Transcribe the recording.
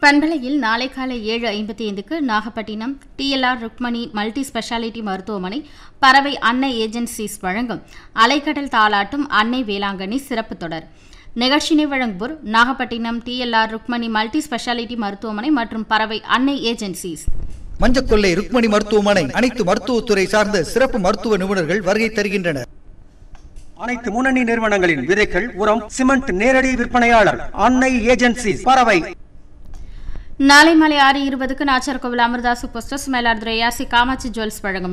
பண்பலையில் நாளை காலை ஏழு ஐம்பத்தி ஐந்துக்கு Nagapattinam TLR Rukmani multi speciality மருத்துவமனை பறவை அன்னை ஏஜென்சிஸ் வழங்கும் அலைக்கடல் தாளாட்டும் அன்னை வேளாங்கண்ணி சிறப்பு தொடர் நிகழ்ச்சினை வழங்குவோர் Nagapattinam TLR Rukmani multi speciality மருத்துவமனை மற்றும் பறவை அன்னை ஏஜென்சிஸ் மஞ்சக்கொள்ளை ருக்மணி மருத்துவமனை அனைத்து மருத்துவத்துறை சார்ந்த சிறப்பு மருத்துவ நிபுணர்கள் வருகை தருகின்றனர் அனைத்து முன்னணி நிறுவனங்களின் விதைகள் உரம் சிமெண்ட் நேரடி விற்பனையாளர் அன்னை ஏஜென்சி பறவை நாளை மாலை ஆறு இருபதுக்கு Nacharkovil Amirtha super stores Mayiladuthurai ARC Kamatchi jewels வழங்கும்